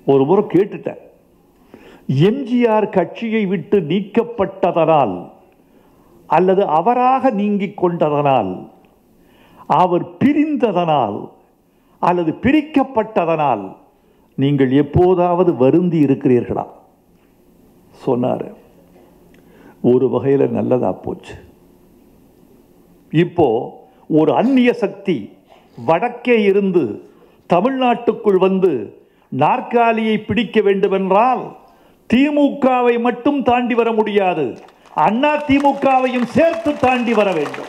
ஒரு முறை கேட்டுட்டேன் எம்ஜிஆர் கட்சியை விட்டு நீக்கப்பட்டதனால் அல்லது அவராக நீங்கிக் கொண்டதனால் அவர் பிரிந்ததனால் அல்லது பிரிக்கப்பட்டதனால் நீங்கள் எப்போதாவது வருந்தி இருக்கிறீர்களா சொன்னார் ஒரு வகையில் நல்லதா போச்சு இப்போ ஒரு அந்நிய சக்தி வடக்கே இருந்து தமிழ்நாட்டுக்குள் வந்து நாற்காலியை பிடிக்க வேண்டுமென்றால் திமுகவை மட்டும் தாண்டி வர முடியாது அண்ணா திமுகவையும் சேர்த்து தாண்டி வர வேண்டும்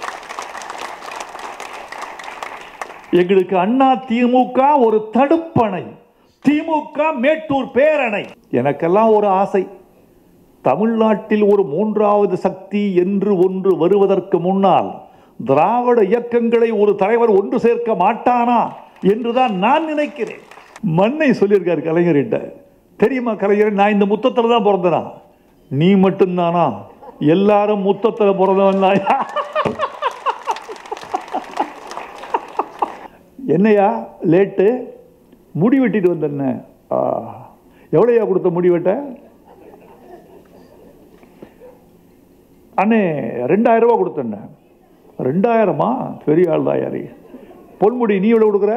எங்களுக்கு அண்ணா திமுக ஒரு தடுப்பணை திமுக மேட்டூர் பேரணை எனக்கெல்லாம் ஒரு ஆசை தமிழ்நாட்டில் ஒரு மூன்றாவது சக்தி என்று ஒன்று வருவதற்கு முன்னால் திராவிட இயக்கங்களை ஒரு தலைவர் ஒன்று சேர்க்க மாட்டானா என்றுதான் நான் நினைக்கிறேன் மண்ணை சொல்லியிருக்காரு கலைஞர்கிட்ட தெரியுமா கலைஞர் நான் இந்த முத்தத்தில் தான் பிறந்தனா நீ மட்டும்தானா எல்லாரும் முத்தத்தில் பிறந்தவன் தான் என்னையா லேட்டு முடி வெட்டிட்டு வந்தேன்ன எவ்வளோயா கொடுத்த முடி வெட்ட அண்ணே ரெண்டாயிரம் ரூபா கொடுத்தேன்ன ரெண்டாயிரமா பெரிய ஆள் தான் யாரு பொன்முடி நீ எவ்வளோ கொடுக்குற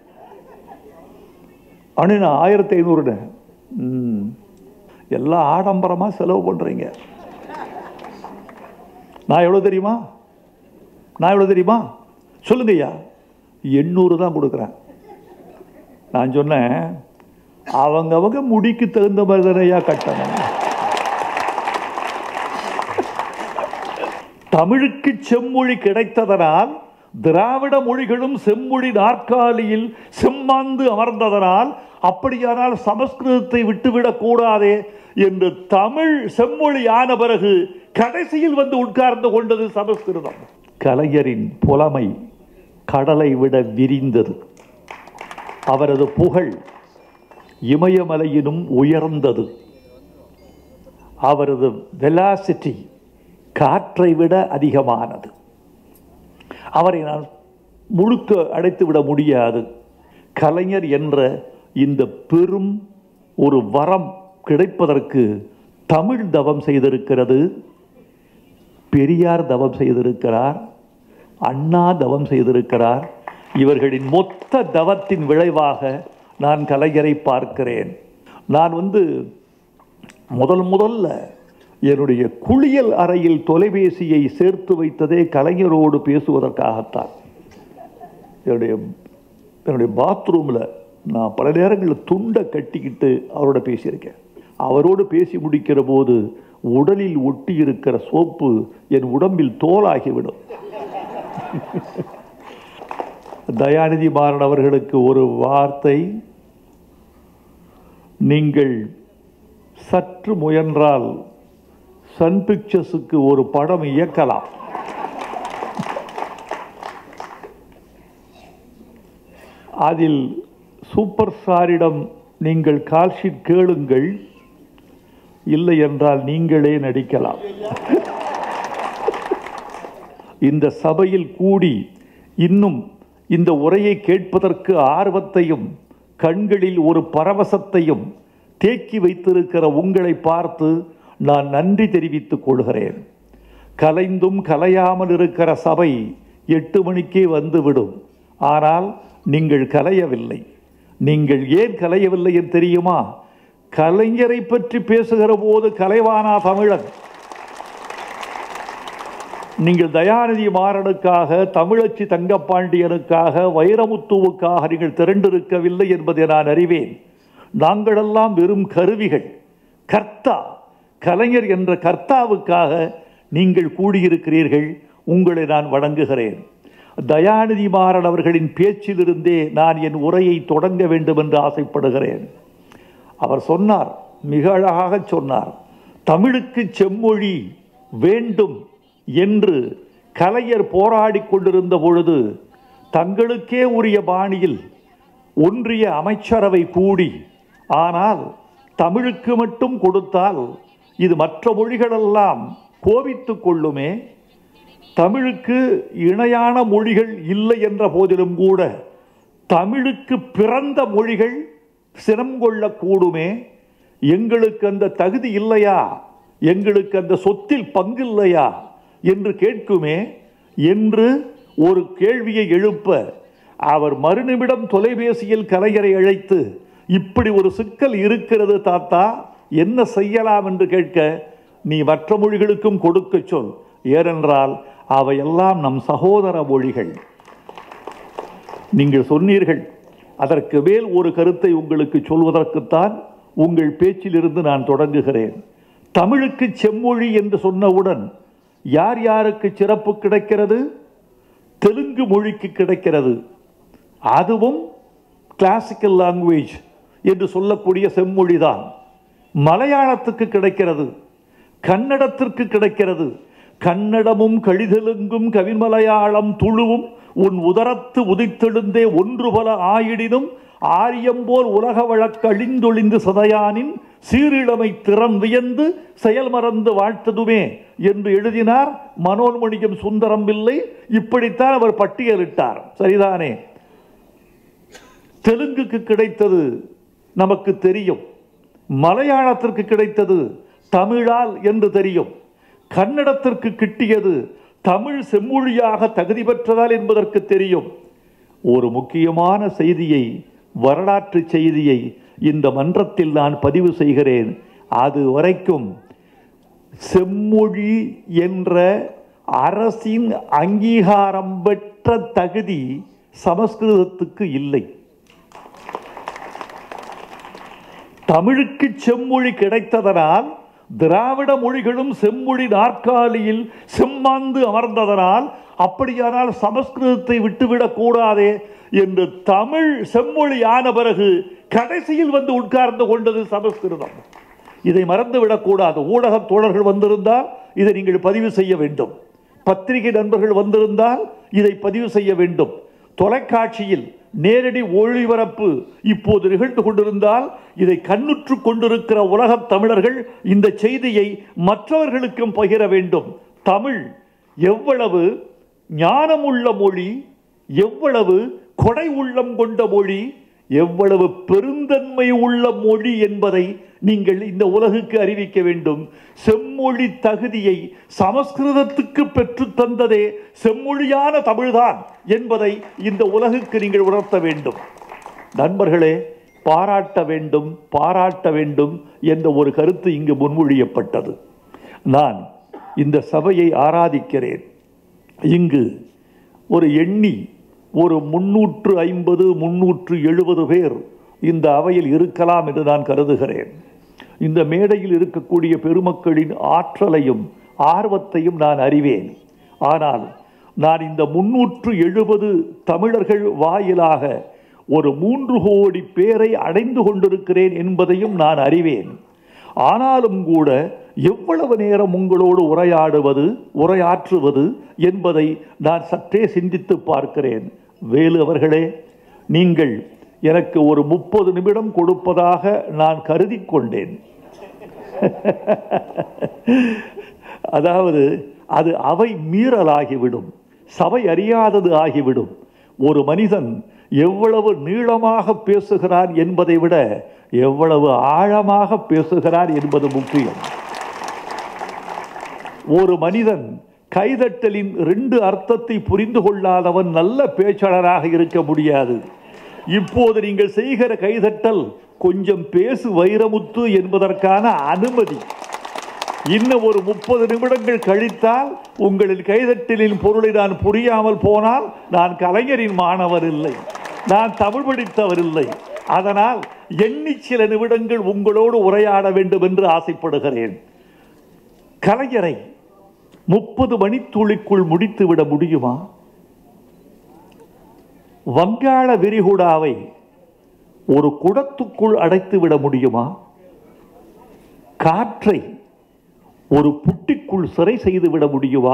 அண்ணே நான் ஆயிரத்தி ஐநூறுண்ணே ம் எல்லாம் ஆடம்பரமாக செலவு பண்ணுறீங்க நான் எவ்வளோ தெரியுமா நான் எவ்வளோ தெரியுமா சொல்லுங்க ஐயா எண்ணூறு தான் கொடுக்குறேன் நான் சொன்னேன் அவங்க அவங்க முடிக்கு தகுந்த மாதிரி தானே ஐயா கட்டணும் தமிழுக்கு செம்மொழி கிடைத்ததனால் திராவிட மொழிகளும் செம்மொழி நாற்காலியில் செம்மாந்து அமர்ந்ததனால் அப்படியானால் சமஸ்கிருதத்தை விட்டுவிடக் கூடாதே என்று தமிழ் செம்மொழி ஆன பிறகு கடைசியில் வந்து உட்கார்ந்து கொண்டது சமஸ்கிருதம் கலைஞரின் புலமை கடலை விட விரிந்தது அவரது புகழ் இமயமலையினும் உயர்ந்தது அவரது வெலாசிட்டி காற்றை விட அதிகமானது அவரை நான் முழுக்க அடைத்து விட முடியாது கலைஞர் என்ற இந்த பெரும் ஒரு வரம் கிடைப்பதற்கு தமிழ் தவம் செய்திருக்கிறது பெரியார் தவம் செய்திருக்கிறார் அண்ணா தவம் செய்திருக்கிறார் இவர்களின் மொத்த தவத்தின் விளைவாக நான் கலைஞரை பார்க்கிறேன் நான் வந்து முதல் முதல்ல என்னுடைய குளியல் அறையில் தொலைபேசியை சேர்த்து வைத்ததே கலைஞரோடு பேசுவதற்காகத்தான் என்னுடைய என்னுடைய பாத்ரூமில் நான் பல நேரங்களில் துண்டை கட்டிக்கிட்டு அவரோட பேசியிருக்கேன் அவரோடு பேசி முடிக்கிற போது உடலில் ஒட்டி இருக்கிற சோப்பு என் உடம்பில் தோலாகிவிடும் தயாநிதி மாறன் அவர்களுக்கு ஒரு வார்த்தை நீங்கள் சற்று முயன்றால் சன் பிக்சர்ஸுக்கு ஒரு படம் இயக்கலாம் அதில் சூப்பர் ஸ்டாரிடம் நீங்கள் கால்ஷீட் கேளுங்கள் இல்லை என்றால் நீங்களே நடிக்கலாம் இந்த சபையில் கூடி இன்னும் இந்த உரையை கேட்பதற்கு ஆர்வத்தையும் கண்களில் ஒரு பரவசத்தையும் தேக்கி வைத்திருக்கிற உங்களை பார்த்து நான் நன்றி தெரிவித்துக் கொள்கிறேன் கலைந்தும் கலையாமல் இருக்கிற சபை எட்டு மணிக்கே வந்துவிடும் ஆனால் நீங்கள் கலையவில்லை நீங்கள் ஏன் கலையவில்லை என்று தெரியுமா கலைஞரை பற்றி பேசுகிற போது கலைவானா தமிழன் நீங்கள் தயாநிதி மாறனுக்காக தமிழச்சி தங்கப்பாண்டியனுக்காக வைரமுத்துவுக்காக நீங்கள் திரண்டிருக்கவில்லை என்பதை நான் அறிவேன் நாங்களெல்லாம் வெறும் கருவிகள் கர்த்தா கலைஞர் என்ற கர்த்தாவுக்காக நீங்கள் கூடியிருக்கிறீர்கள் உங்களை நான் வணங்குகிறேன் தயாநிதி மாறன் அவர்களின் பேச்சிலிருந்தே நான் என் உரையை தொடங்க வேண்டும் என்று ஆசைப்படுகிறேன் அவர் சொன்னார் மிக அழகாக சொன்னார் தமிழுக்கு செம்மொழி வேண்டும் என்று கலைஞர் போராடி கொண்டிருந்த பொழுது தங்களுக்கே உரிய பாணியில் ஒன்றிய அமைச்சரவை கூடி ஆனால் தமிழுக்கு மட்டும் கொடுத்தால் இது மற்ற மொழிகளெல்லாம் கோபித்துக் கொள்ளுமே தமிழுக்கு இணையான மொழிகள் இல்லை என்ற போதிலும் கூட தமிழுக்கு பிறந்த மொழிகள் சினம் கொள்ளக்கூடுமே எங்களுக்கு அந்த தகுதி இல்லையா எங்களுக்கு அந்த சொத்தில் பங்கு இல்லையா என்று கேட்குமே என்று ஒரு கேள்வியை எழுப்ப அவர் மறுநிமிடம் தொலைபேசியில் கலைஞரை அழைத்து இப்படி ஒரு சிக்கல் இருக்கிறது தாத்தா என்ன செய்யலாம் என்று கேட்க நீ மற்ற மொழிகளுக்கும் கொடுக்க சொல் ஏனென்றால் அவையெல்லாம் நம் சகோதர மொழிகள் நீங்கள் சொன்னீர்கள் அதற்கு மேல் ஒரு கருத்தை உங்களுக்கு சொல்வதற்குத்தான் உங்கள் பேச்சிலிருந்து நான் தொடங்குகிறேன் தமிழுக்கு செம்மொழி என்று சொன்னவுடன் யார் யாருக்கு சிறப்பு கிடைக்கிறது தெலுங்கு மொழிக்கு கிடைக்கிறது அதுவும் கிளாசிக்கல் லாங்குவேஜ் என்று சொல்லக்கூடிய செம்மொழிதான் மலையாளத்துக்கு கிடைக்கிறது கன்னடத்திற்கு கிடைக்கிறது கன்னடமும் கழிதெலுங்கும் கவிமலையாளம் துளுவும் உன் உதரத்து உதித்தெழுந்தே ஒன்று பல ஆயிடினும் ஆரியம்போல் உலக வழக்கழிந்தொழிந்து சதையானின் சீரிழமை திறம் வியந்து செயல் மறந்து வாழ்த்ததுமே என்று எழுதினார் மனோன்மணியம் சுந்தரம் பிள்ளை இப்படித்தான் அவர் பட்டியலிட்டார் சரிதானே தெலுங்குக்கு கிடைத்தது நமக்கு தெரியும் மலையாளத்திற்கு கிடைத்தது தமிழால் என்று தெரியும் கன்னடத்திற்கு கிட்டியது தமிழ் செம்மொழியாக தகுதி பெற்றதால் என்பதற்கு தெரியும் ஒரு முக்கியமான செய்தியை வரலாற்று செய்தியை இந்த மன்றத்தில் நான் பதிவு செய்கிறேன் அது வரைக்கும் செம்மொழி என்ற அரசின் அங்கீகாரம் பெற்ற தகுதி சமஸ்கிருதத்துக்கு இல்லை தமிழுக்கு செம்மொழி கிடைத்ததனால் திராவிட மொழிகளும் செம்மொழி நாற்காலியில் செம்மாந்து அமர்ந்ததனால் அப்படியானால் சமஸ்கிருதத்தை விட்டுவிடக் கூடாதே என்று தமிழ் செம்மொழி ஆன பிறகு கடைசியில் வந்து உட்கார்ந்து கொண்டது சமஸ்கிருதம் இதை மறந்துவிடக் கூடாது ஊடக தோழர்கள் வந்திருந்தால் இதை நீங்கள் பதிவு செய்ய வேண்டும் பத்திரிகை நண்பர்கள் வந்திருந்தால் இதை பதிவு செய்ய வேண்டும் தொலைக்காட்சியில் நேரடி ஒளிபரப்பு இப்போது நிகழ்ந்து கொண்டிருந்தால் இதை கண்ணுற்று கொண்டிருக்கிற உலகத் தமிழர்கள் இந்த செய்தியை மற்றவர்களுக்கும் பகிர வேண்டும் தமிழ் எவ்வளவு ஞானமுள்ள மொழி எவ்வளவு கொடை உள்ளம் கொண்ட மொழி எவ்வளவு பெருந்தன்மை உள்ள மொழி என்பதை நீங்கள் இந்த உலகுக்கு அறிவிக்க வேண்டும் செம்மொழி தகுதியை சமஸ்கிருதத்துக்கு பெற்று தந்ததே செம்மொழியான தமிழ்தான் என்பதை இந்த உலகுக்கு நீங்கள் உணர்த்த வேண்டும் நண்பர்களே பாராட்ட வேண்டும் பாராட்ட வேண்டும் என்ற ஒரு கருத்து இங்கு முன்மொழியப்பட்டது நான் இந்த சபையை ஆராதிக்கிறேன் இங்கு ஒரு எண்ணி ஒரு முன்னூற்று ஐம்பது முன்னூற்று எழுபது பேர் இந்த அவையில் இருக்கலாம் என்று நான் கருதுகிறேன் இந்த மேடையில் இருக்கக்கூடிய பெருமக்களின் ஆற்றலையும் ஆர்வத்தையும் நான் அறிவேன் ஆனால் நான் இந்த முன்னூற்று எழுபது தமிழர்கள் வாயிலாக ஒரு மூன்று கோடி பேரை அடைந்து கொண்டிருக்கிறேன் என்பதையும் நான் அறிவேன் ஆனாலும் கூட எவ்வளவு நேரம் உங்களோடு உரையாடுவது உரையாற்றுவது என்பதை நான் சற்றே சிந்தித்து பார்க்கிறேன் வேலு அவர்களே நீங்கள் எனக்கு ஒரு முப்பது நிமிடம் கொடுப்பதாக நான் கருதி கொண்டேன் அதாவது அது அவை மீறலாகிவிடும் சபை அறியாதது ஆகிவிடும் ஒரு மனிதன் எவ்வளவு நீளமாக பேசுகிறான் என்பதை விட எவ்வளவு ஆழமாக பேசுகிறான் என்பது முக்கியம் ஒரு மனிதன் கைதட்டலின் ரெண்டு அர்த்தத்தை புரிந்து கொள்ளாதவன் நல்ல பேச்சாளராக இருக்க முடியாது இப்போது நீங்கள் செய்கிற கைதட்டல் கொஞ்சம் பேசு வைரமுத்து என்பதற்கான அனுமதி இன்னும் ஒரு முப்பது நிமிடங்கள் கழித்தால் உங்களின் கைதட்டலின் பொருளை நான் புரியாமல் போனால் நான் கலைஞரின் மாணவர் இல்லை நான் தமிழ் படித்தவர் இல்லை அதனால் எண்ணி சில நிமிடங்கள் உங்களோடு உரையாட வேண்டும் என்று ஆசைப்படுகிறேன் கலைஞரை முப்பது மணித்துளிக்குள் முடித்துவிட முடியுமா வங்காள விரிகுடாவை ஒரு குடத்துக்குள் அடைத்து விட முடியுமா காற்றை ஒரு புட்டிக்குள் சிறை செய்து விட முடியுமா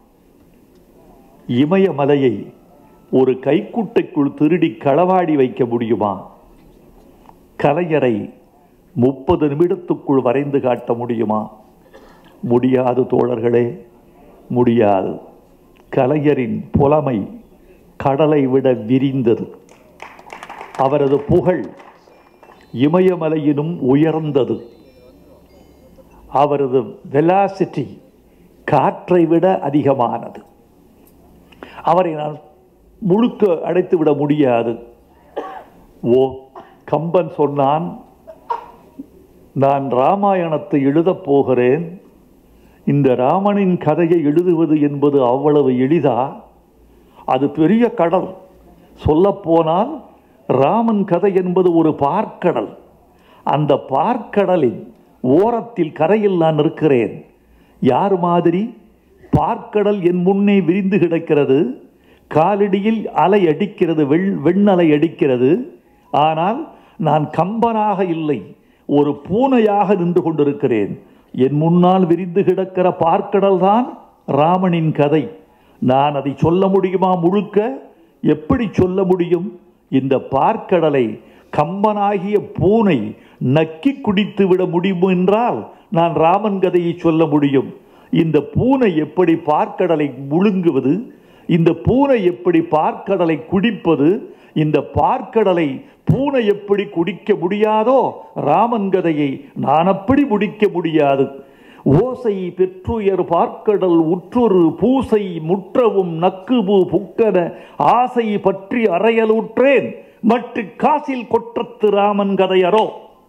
இமயமலையை ஒரு கைக்குட்டைக்குள் திருடி களவாடி வைக்க முடியுமா கலைஞரை முப்பது நிமிடத்துக்குள் வரைந்து காட்ட முடியுமா முடியாது தோழர்களே முடியாது கலைஞரின் புலமை கடலை விட விரிந்தது அவரது புகழ் இமயமலையினும் உயர்ந்தது அவரது வெலாசிட்டி காற்றை விட அதிகமானது அவரை நான் முழுக்க அடைத்து விட முடியாது ஓ கம்பன் சொன்னான் நான் ராமாயணத்தை எழுதப் போகிறேன் இந்த ராமனின் கதையை எழுதுவது என்பது அவ்வளவு எளிதா அது பெரிய கடல் சொல்லப்போனால் ராமன் கதை என்பது ஒரு பார்க்கடல் அந்த பார்க்கடலின் ஓரத்தில் கரையில் நான் இருக்கிறேன் யார் மாதிரி பார்க்கடல் என் முன்னே விரிந்து கிடக்கிறது காலடியில் அலை அடிக்கிறது வெள் வெண்ணலை அடிக்கிறது ஆனால் நான் கம்பனாக இல்லை ஒரு பூனையாக நின்று கொண்டிருக்கிறேன் என் முன்னால் விரிந்து கிடக்கிற பார்க்கடல் தான் ராமனின் கதை நான் அதை சொல்ல முடியுமா முழுக்க எப்படி சொல்ல முடியும் இந்த பார்க்கடலை கம்பனாகிய பூனை நக்கி குடித்து விட முடியும் என்றால் நான் ராமன் கதையை சொல்ல முடியும் இந்த பூனை எப்படி பார்க்கடலை முழுங்குவது இந்த பூனை எப்படி பார்க்கடலை குடிப்பது இந்த பார்க்கடலை பூனை எப்படி குடிக்க முடியாதோ ராமன் கதையை நான் அப்படி முடிக்க முடியாது ஓசை பெற்றுயர் பார்க்கடல் உற்றொரு பூசை முற்றவும் நக்குபு புக்கன ஆசை பற்றி அறையலுற்றேன் மட்டு காசில் கொற்றத்து ராமன் கதையரோ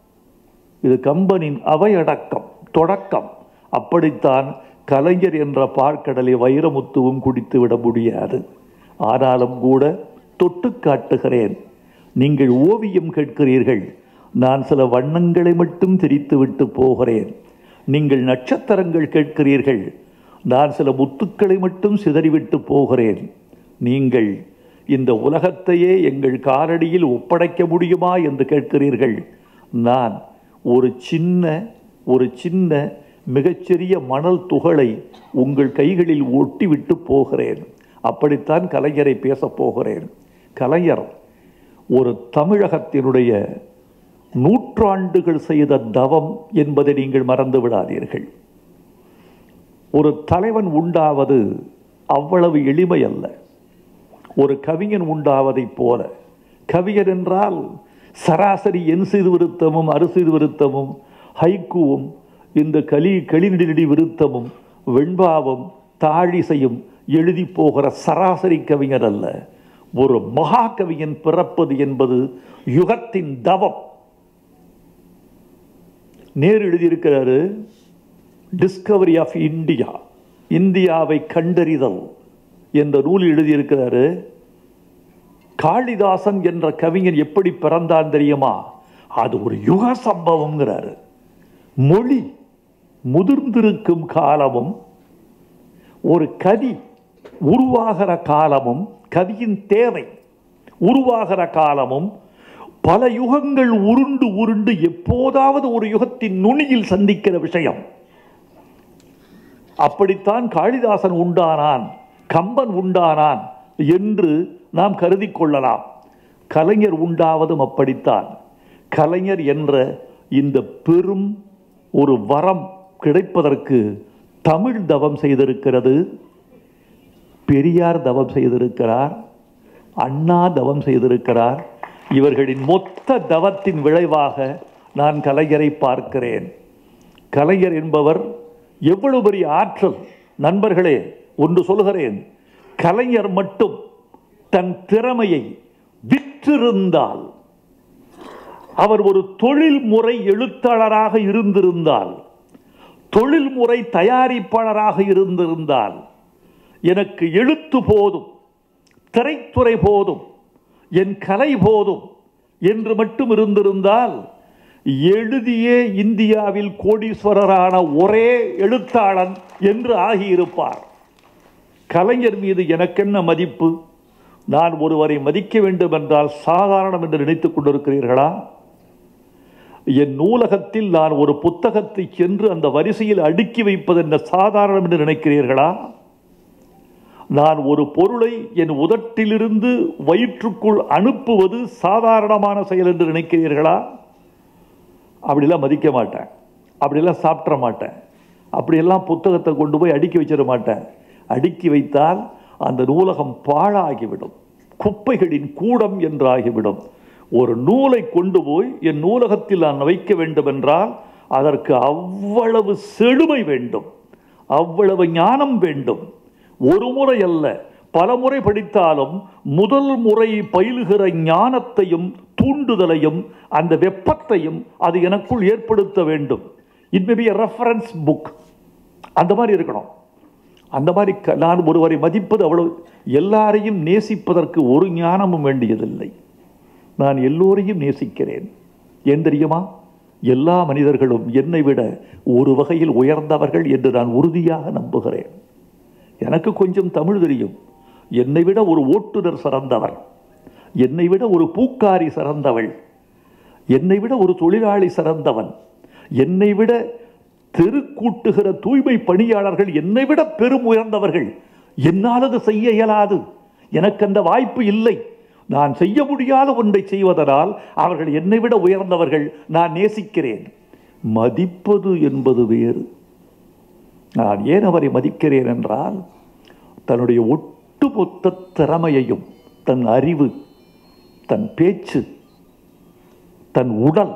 இது கம்பனின் அவையடக்கம் தொடக்கம் அப்படித்தான் கலைஞர் என்ற பார்க்கடலை வைரமுத்துவும் குடித்து விட முடியாது ஆனாலும் கூட தொட்டு காட்டுகிறேன் நீங்கள் ஓவியம் கேட்கிறீர்கள் நான் சில வண்ணங்களை மட்டும் திரித்து விட்டு போகிறேன் நீங்கள் நட்சத்திரங்கள் கேட்கிறீர்கள் நான் சில முத்துக்களை மட்டும் சிதறிவிட்டு போகிறேன் நீங்கள் இந்த உலகத்தையே எங்கள் காலடியில் ஒப்படைக்க முடியுமா என்று கேட்கிறீர்கள் நான் ஒரு சின்ன ஒரு சின்ன மிகச்சிறிய மணல் துகளை உங்கள் கைகளில் ஒட்டிவிட்டு போகிறேன் அப்படித்தான் கலைஞரை பேசப் போகிறேன் கலைஞர் ஒரு தமிழகத்தினுடைய நூற்றாண்டுகள் செய்த தவம் என்பதை நீங்கள் மறந்து விடாதீர்கள் ஒரு தலைவன் உண்டாவது அவ்வளவு எளிமை அல்ல ஒரு கவிஞன் உண்டாவதைப் போல கவிஞர் என்றால் சராசரி என் செய்து விருத்தமும் அறுசெய்து விருத்தமும் ஹைக்குவும் இந்த களி களிநெடி விருத்தமும் வெண்பாவும் தாழிசையும் எழுதி போகிற சராசரி கவிஞர் அல்ல ஒரு மகா கவிஞன் பிறப்பது என்பது யுகத்தின் தவம் நேரு எழுதியிருக்கிறாரு டிஸ்கவரி ஆஃப் இந்தியா இந்தியாவை கண்டறிதல் என்ற நூல் எழுதியிருக்கிறாரு காளிதாசன் என்ற கவிஞன் எப்படி பிறந்தான் தெரியுமா அது ஒரு யுக சம்பவம்ங்கிறாரு மொழி முதிர்ந்திருக்கும் காலமும் ஒரு கதி உருவாகிற காலமும் கவியின் தேவை உருவாகிற காலமும் பல யுகங்கள் உருண்டு உருண்டு எப்போதாவது ஒரு யுகத்தின் நுனியில் சந்திக்கிற விஷயம் அப்படித்தான் காளிதாசன் உண்டானான் கம்பன் உண்டானான் என்று நாம் கருதி கொள்ளலாம் கலைஞர் உண்டாவதும் அப்படித்தான் கலைஞர் என்ற இந்த பெரும் ஒரு வரம் கிடைப்பதற்கு தமிழ் தவம் செய்திருக்கிறது பெரியார் தவம் செய்திருக்கிறார் அண்ணா தவம் செய்திருக்கிறார் இவர்களின் மொத்த தவத்தின் விளைவாக நான் கலைஞரை பார்க்கிறேன் கலைஞர் என்பவர் எவ்வளவு பெரிய ஆற்றல் நண்பர்களே ஒன்று சொல்கிறேன் கலைஞர் மட்டும் தன் திறமையை விற்றிருந்தால் அவர் ஒரு தொழில்முறை எழுத்தாளராக இருந்திருந்தால் தொழில்முறை தயாரிப்பாளராக இருந்திருந்தால் எனக்கு எழுத்து போதும் திரைத்துறை போதும் என் கலை போதும் என்று மட்டும் இருந்திருந்தால் எழுதியே இந்தியாவில் கோடீஸ்வரரான ஒரே எழுத்தாளன் என்று ஆகியிருப்பார் கலைஞர் மீது எனக்கென்ன மதிப்பு நான் ஒருவரை மதிக்க வேண்டும் என்றால் சாதாரணம் என்று நினைத்துக் கொண்டிருக்கிறீர்களா என் நூலகத்தில் நான் ஒரு புத்தகத்தை சென்று அந்த வரிசையில் அடுக்கி வைப்பது என்ன சாதாரணம் என்று நினைக்கிறீர்களா நான் ஒரு பொருளை என் உதட்டிலிருந்து வயிற்றுக்குள் அனுப்புவது சாதாரணமான செயல் என்று நினைக்கிறீர்களா அப்படிலாம் மதிக்க மாட்டேன் அப்படிலாம் சாப்பிட்ற மாட்டேன் அப்படியெல்லாம் புத்தகத்தை கொண்டு போய் அடுக்கி வச்சிட மாட்டேன் அடுக்கி வைத்தால் அந்த நூலகம் பாழாகிவிடும் குப்பைகளின் கூடம் என்றாகிவிடும் ஒரு நூலை கொண்டு போய் என் நூலகத்தில் நான் வைக்க வேண்டும் என்றால் அதற்கு அவ்வளவு செழுமை வேண்டும் அவ்வளவு ஞானம் வேண்டும் ஒரு முறை அல்ல பல முறை படித்தாலும் முதல் முறை பயிலுகிற ஞானத்தையும் தூண்டுதலையும் அந்த வெப்பத்தையும் அது எனக்குள் ஏற்படுத்த வேண்டும் it may be reference book அந்த மாதிரி இருக்கணும் அந்த மாதிரி க- நான் ஒருவரை மதிப்பது அவ்வளவு எல்லாரையும் நேசிப்பதற்கு ஒரு ஞானமும் வேண்டியதில்லை நான் எல்லோரையும் நேசிக்கிறேன் ஏன் தெரியுமா எல்லா மனிதர்களும் என்னை விட ஒரு வகையில் உயர்ந்தவர்கள் என்று நான் உறுதியாக நம்புகிறேன் எனக்கு கொஞ்சம் தமிழ் தெரியும் என்னை விட ஒரு ஓட்டுநர் சிறந்தவர் என்னை விட ஒரு பூக்காரி சிறந்தவள் என்னை விட ஒரு தொழிலாளி சிறந்தவன் என்னை விட தெருக்கூட்டுகிற தூய்மை பணியாளர்கள் என்னை விட பெரும் உயர்ந்தவர்கள் என்னால் அது செய்ய இயலாது எனக்கு அந்த வாய்ப்பு இல்லை நான் செய்ய முடியாத ஒன்றை செய்வதனால் அவர்கள் என்னை விட உயர்ந்தவர்கள் நான் நேசிக்கிறேன் மதிப்பது என்பது வேறு நான் ஏன் அவரை மதிக்கிறேன் என்றால் தன்னுடைய ஒட்டுமொத்த திறமையையும் தன் அறிவு தன் பேச்சு தன் உடல்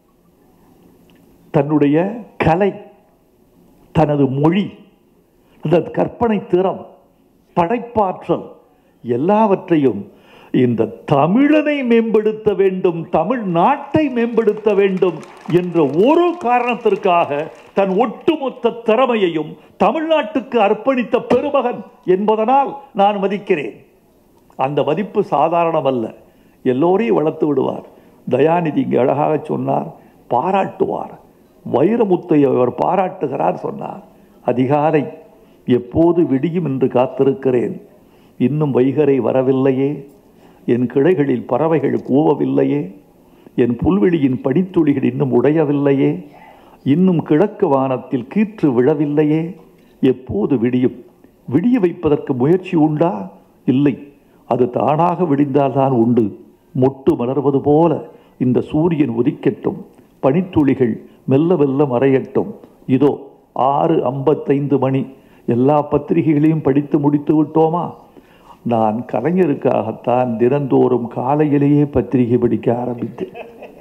தன்னுடைய கலை தனது மொழி அந்த கற்பனை திறம் படைப்பாற்றல் எல்லாவற்றையும் இந்த தமிழனை மேம்படுத்த வேண்டும் தமிழ் நாட்டை மேம்படுத்த வேண்டும் என்ற ஒரு காரணத்திற்காக தன் ஒட்டுமொத்த திறமையையும் தமிழ்நாட்டுக்கு அர்ப்பணித்த பெருமகன் என்பதனால் நான் மதிக்கிறேன் அந்த மதிப்பு சாதாரணமல்ல எல்லோரையும் வளர்த்து விடுவார் தயாநிதி இங்கே அழகாக சொன்னார் பாராட்டுவார் வைரமுத்தை அவர் பாராட்டுகிறார் சொன்னார் அதிகாலை எப்போது விடியும் என்று காத்திருக்கிறேன் இன்னும் வைகரை வரவில்லையே என் கிளைகளில் பறவைகள் கூவவில்லையே என் புல்வெளியின் படித்துளிகள் இன்னும் உடையவில்லையே இன்னும் கிழக்கு வானத்தில் கீற்று விழவில்லையே எப்போது விடியும் விடிய வைப்பதற்கு முயற்சி உண்டா இல்லை அது தானாக விடிந்தால்தான் உண்டு மொட்டு மலர்வது போல இந்த சூரியன் உதிக்கட்டும் பனித்துளிகள் மெல்ல மெல்ல மறையட்டும் இதோ ஆறு ஐம்பத்தைந்து மணி எல்லா பத்திரிகைகளையும் படித்து முடித்து விட்டோமா நான் கலைஞருக்காகத்தான் தினந்தோறும் காலையிலேயே பத்திரிகை படிக்க ஆரம்பித்தேன்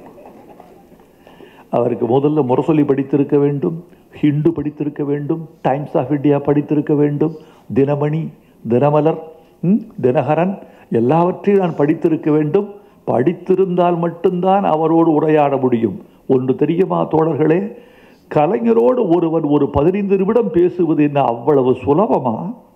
அவருக்கு முதல்ல முரசொலி படித்திருக்க வேண்டும் ஹிண்டு படித்திருக்க வேண்டும் டைம்ஸ் ஆஃப் இந்தியா படித்திருக்க வேண்டும் தினமணி தினமலர் ம், தினகரன் எல்லாவற்றையும் நான் படித்திருக்க வேண்டும் படித்திருந்தால் மட்டும்தான் அவரோடு உரையாட முடியும் ஒன்று தெரியுமா தோழர்களே கலைஞரோடு ஒருவன் ஒரு பதினைந்து நிமிடம் பேசுவது என்ன அவ்வளவு சுலபமா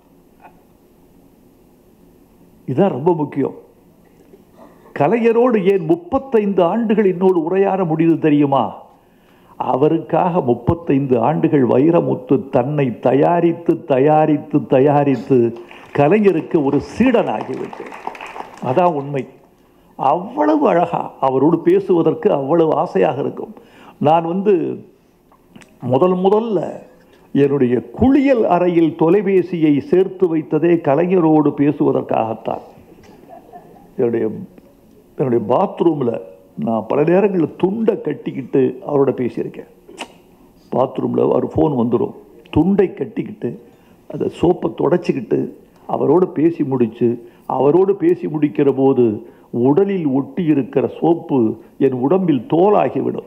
இதான் ரொம்ப முக்கியம் கலைஞரோடு ஏன் முப்பத்தைந்து ஆண்டுகள் என்னோடு உரையாட முடியுது தெரியுமா அவருக்காக முப்பத்தைந்து ஆண்டுகள் வைரமுத்து தன்னை தயாரித்து தயாரித்து தயாரித்து கலைஞருக்கு ஒரு சீடனாகிவிட்டேன் அதான் உண்மை அவ்வளவு அழகா அவரோடு பேசுவதற்கு அவ்வளவு ஆசையாக இருக்கும் நான் வந்து முதல் முதல்ல என்னுடைய குளியல் அறையில் தொலைபேசியை சேர்த்து வைத்ததே கலைஞரோடு பேசுவதற்காகத்தான் என்னுடைய என்னுடைய பாத்ரூமில் நான் பல நேரங்களில் துண்டை கட்டிக்கிட்டு அவரோட பேசியிருக்கேன் பாத்ரூமில் அவர் ஃபோன் வந்துடும் துண்டை கட்டிக்கிட்டு அதை சோப்பை தொடச்சிக்கிட்டு அவரோடு பேசி முடித்து அவரோடு பேசி முடிக்கிற போது உடலில் ஒட்டி இருக்கிற சோப்பு என் உடம்பில் தோலாகிவிடும்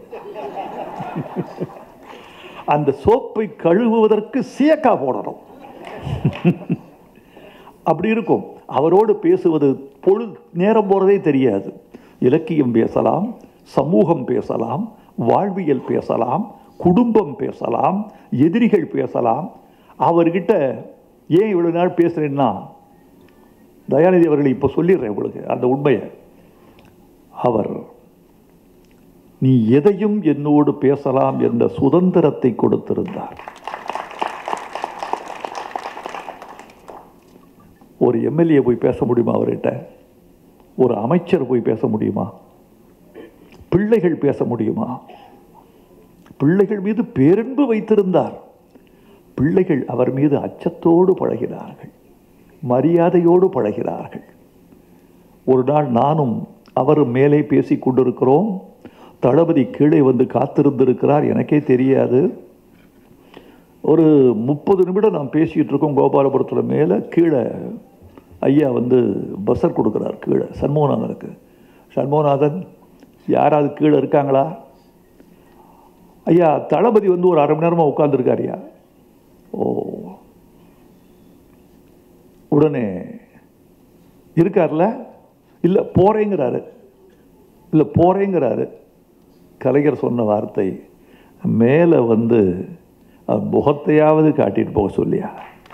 அந்த சோப்பை கழுவுவதற்கு சீயக்கா போடணும் அப்படி இருக்கும் அவரோடு பேசுவது பொழுது நேரம் போகிறதே தெரியாது இலக்கியம் பேசலாம் சமூகம் பேசலாம் வாழ்வியல் பேசலாம் குடும்பம் பேசலாம் எதிரிகள் பேசலாம் அவர்கிட்ட ஏன் இவ்வளவு நாள் பேசுறேன்னா தயாநிதி அவர்கள் இப்போ சொல்லிடுறேன் உங்களுக்கு அந்த உண்மையை அவர் நீ எதையும் என்னோடு பேசலாம் என்ற சுதந்திரத்தை கொடுத்திருந்தார் ஒரு எம்எல்ஏ போய் பேச முடியுமா அவர்கிட்ட ஒரு அமைச்சர் போய் பேச முடியுமா பிள்ளைகள் பேச முடியுமா பிள்ளைகள் மீது பேரன்பு வைத்திருந்தார் பிள்ளைகள் அவர் மீது அச்சத்தோடு பழகினார்கள் மரியாதையோடு பழகிறார்கள் ஒரு நாள் நானும் அவரும் மேலே பேசிக் கொண்டிருக்கிறோம் தளபதி கீழே வந்து காத்திருந்திருக்கிறார் எனக்கே தெரியாது ஒரு முப்பது நிமிடம் நாம் பேசிக்கிட்டு இருக்கோம் கோபாலபுரத்தில் மேலே கீழே ஐயா வந்து பஸ்ஸர் கொடுக்குறார் கீழே சண்முகநாதனுக்கு சண்முகநாதன் யாராவது கீழே இருக்காங்களா ஐயா தளபதி வந்து ஒரு அரை மணி நேரமாக உட்காந்துருக்காருயா ஓ உடனே இருக்கார்ல இல்லை போறேங்கிறாரு இல்லை போறேங்கிறாரு கலைஞர் சொன்ன வார்த்தை மேலே வந்து அவர் முகத்தையாவது காட்டிட்டு போக சொல்லியா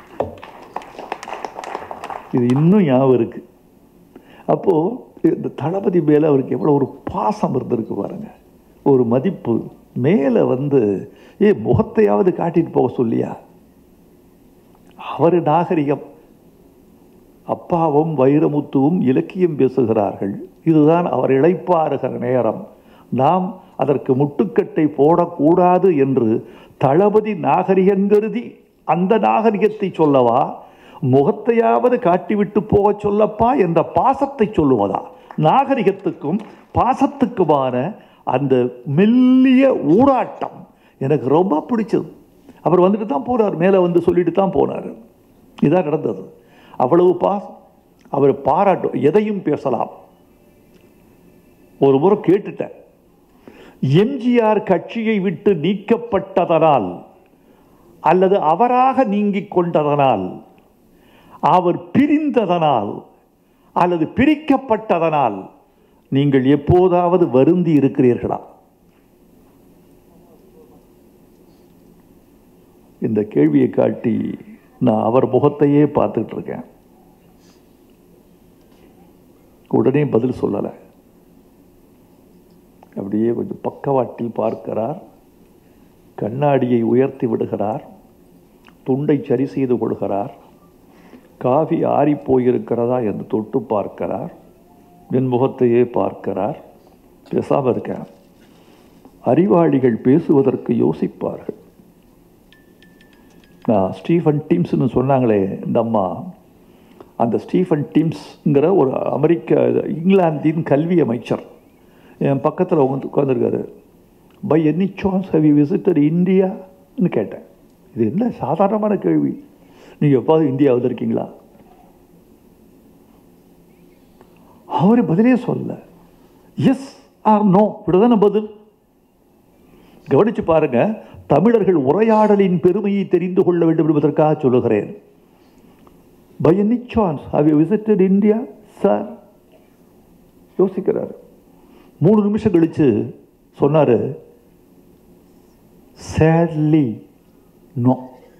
இது இன்னும் ஞாபகம் இருக்கு அப்போ இந்த தளபதி மேலே அவருக்கு எவ்வளோ ஒரு பாசம் இருந்திருக்கு பாருங்க ஒரு மதிப்பு மேலே வந்து ஏ முகத்தையாவது காட்டிட்டு போக சொல்லியா அவர் நாகரிகம் அப்பாவும் வைரமுத்துவும் இலக்கியம் பேசுகிறார்கள் இதுதான் அவர் இழைப்பாருகிற நேரம் நாம் அதற்கு முட்டுக்கட்டை போடக்கூடாது என்று தளபதி நாகரிகங்கருதி அந்த நாகரிகத்தை சொல்லவா முகத்தையாவது காட்டிவிட்டு போக சொல்லப்பா என்ற பாசத்தை சொல்லுவதா நாகரிகத்துக்கும் பாசத்துக்குமான அந்த மெல்லிய ஊடாட்டம் எனக்கு ரொம்ப பிடிச்சது அவர் வந்துட்டு தான் போனார் மேலே வந்து சொல்லிட்டு தான் போனார் இதான் நடந்தது அவ்வளவு பாசம் அவர் பாராட்டும் எதையும் பேசலாம் ஒரு முறை கேட்டுட்டேன் எம்ஜிஆர் கட்சியை விட்டு நீக்கப்பட்டதனால் அல்லது அவராக நீங்கிக் கொண்டதனால் அவர் பிரிந்ததனால் அல்லது பிரிக்கப்பட்டதனால் நீங்கள் எப்போதாவது வருந்தி இருக்கிறீர்களா இந்த கேள்வியை காட்டி நான் அவர் முகத்தையே பார்த்துட்டு இருக்கேன் உடனே பதில் சொல்லலை அப்படியே கொஞ்சம் பக்கவாட்டில் பார்க்கிறார் கண்ணாடியை உயர்த்தி விடுகிறார் துண்டை சரி செய்து கொள்கிறார் காஃபி ஆறி போயிருக்கிறதா என்று தொட்டு பார்க்கிறார் என் முகத்தையே பார்க்கிறார் பேசாமல் இருக்கேன் அறிவாளிகள் பேசுவதற்கு யோசிப்பார்கள் நான் ஸ்டீஃபன் டிம்ஸ்னு சொன்னாங்களே இந்த அம்மா அந்த ஸ்டீஃபன் டிம்ஸ்ங்கிற ஒரு அமெரிக்க இங்கிலாந்தின் கல்வி அமைச்சர் என் பக்கத்தில் உட்காந்து உட்காந்துருக்காரு by any chance have you visited இந்தியான்னு கேட்டேன் இது என்ன சாதாரணமான கேள்வி நீங்கள் எப்பாவது இந்தியா வந்திருக்கீங்களா அவர் பதிலே சொல்ல எஸ் ஆர் நோ இப்படிதானே பதில் கவனிச்சு பாருங்க தமிழர்கள் உரையாடலின் பெருமையை தெரிந்து கொள்ள வேண்டும் என்பதற்காக சொல்லுகிறேன் by any chance have you visited India sir யோசிக்கிறார் மூணு நிமிஷம் கழிச்சு சொன்னாரு சேட்லி நோ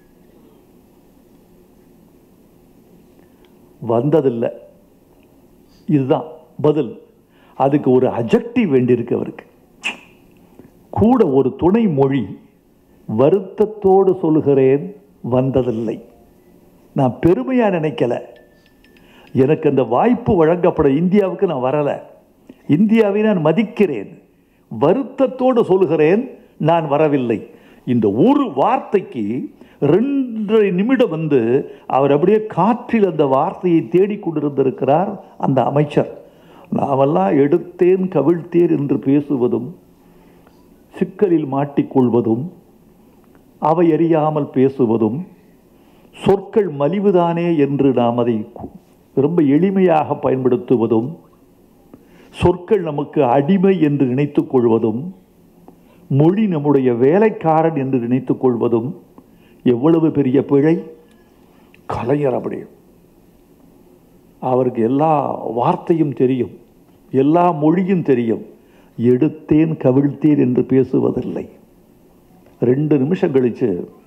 வந்ததில்லை இதுதான் பதில் அதுக்கு ஒரு அஜெக்டிவ் வேண்டியிருக்கு அவருக்கு கூட ஒரு துணை மொழி வருத்தத்தோடு சொல்கிறேன் வந்ததில்லை நான் பெருமையா நினைக்கல எனக்கு அந்த வாய்ப்பு வழங்கப்பட இந்தியாவுக்கு நான் வரலை இந்தியாவை நான் மதிக்கிறேன் வருத்தத்தோடு சொல்கிறேன் நான் வரவில்லை இந்த ஒரு வார்த்தைக்கு ரெண்டரை நிமிடம் வந்து அவர் அப்படியே காற்றில் அந்த வார்த்தையை தேடிக்கொண்டிருந்திருக்கிறார் அந்த அமைச்சர் நாமெல்லாம் எடுத்தேன் கவிழ்த்தேன் என்று பேசுவதும் சிக்கலில் மாட்டிக்கொள்வதும் அவை அறியாமல் பேசுவதும் சொற்கள் மலிவுதானே என்று நாம் அதை ரொம்ப எளிமையாக பயன்படுத்துவதும் சொற்கள் நமக்கு அடிமை என்று நினைத்துக் கொள்வதும் மொழி நம்முடைய வேலைக்காரன் என்று நினைத்துக் கொள்வதும் எவ்வளவு பெரிய பிழை கலைஞர் அப்படி அவருக்கு எல்லா வார்த்தையும் தெரியும் எல்லா மொழியும் தெரியும் எடுத்தேன் கவிழ்த்தேன் என்று பேசுவதில்லை ரெண்டு நிமிஷம் கழிச்சு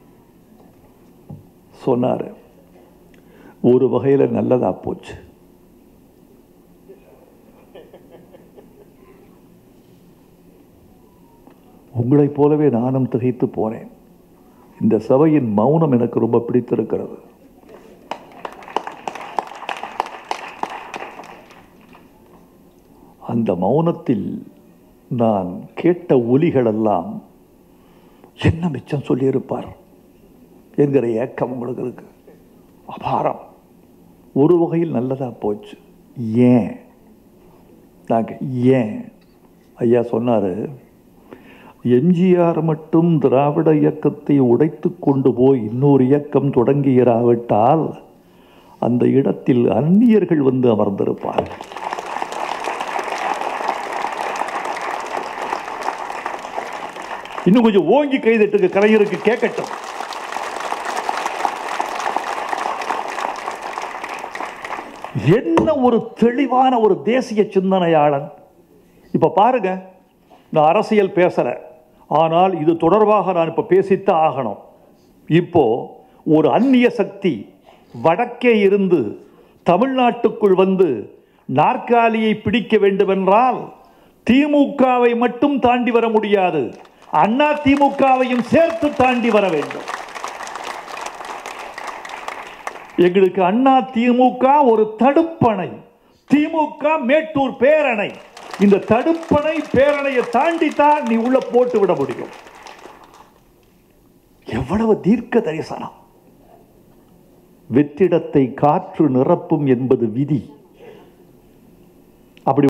சொன்னார் ஒரு வகையில் நல்லதா போச்சு உங்களைப் போலவே நானும் திகைத்து போனேன் இந்த சபையின் மௌனம் எனக்கு ரொம்ப பிடித்திருக்கிறது அந்த மௌனத்தில் நான் கேட்ட ஒலிகளெல்லாம் என்ன மிச்சம் சொல்லியிருப்பார் என்கிற ஏக்கம் உங்களுக்கு இருக்கு அபாரம் ஒரு வகையில் நல்லதா போச்சு ஏன் நாங்கள் ஏன் ஐயா சொன்னார் எம்ஜிஆர் மட்டும் திராவிட இயக்கத்தை உடைத்து கொண்டு போய் இன்னொரு இயக்கம் தொடங்கியிராவிட்டால் அந்த இடத்தில் அந்நியர்கள் வந்து அமர்ந்திருப்பார்கள் இன்னும் கொஞ்சம் ஓங்கி கைதட்டுங்க கலைஞருக்கு கேட்கட்டும் என்ன ஒரு தெளிவான ஒரு தேசிய சிந்தனையாளன் இப்ப பாருங்க நான் அரசியல் பேசுறேன் ஆனால் இது தொடர்பாக நான் இப்ப பேசித்தான் ஆகணும் இப்போ ஒரு அந்நிய சக்தி வடக்கே இருந்து தமிழ்நாட்டுக்குள் வந்து நாற்காலியை பிடிக்க வேண்டுமென்றால் திமுகவை மட்டும் தாண்டி வர முடியாது அண்ணா திமுகவையும் சேர்த்து தாண்டி வர வேண்டும் எங்களுக்கு அண்ணா திமுக ஒரு தடுப்பணை திமுக மேட்டூர் பேரணை இந்த தடுப்பணை பேரணையை தாண்டி தான் நீ உள்ள போட்டு விட முடியும் எவ்வளவு தீர்க்க தரிசனம் வெற்றிடத்தை காற்று நிரப்பும் என்பது விதி அப்படி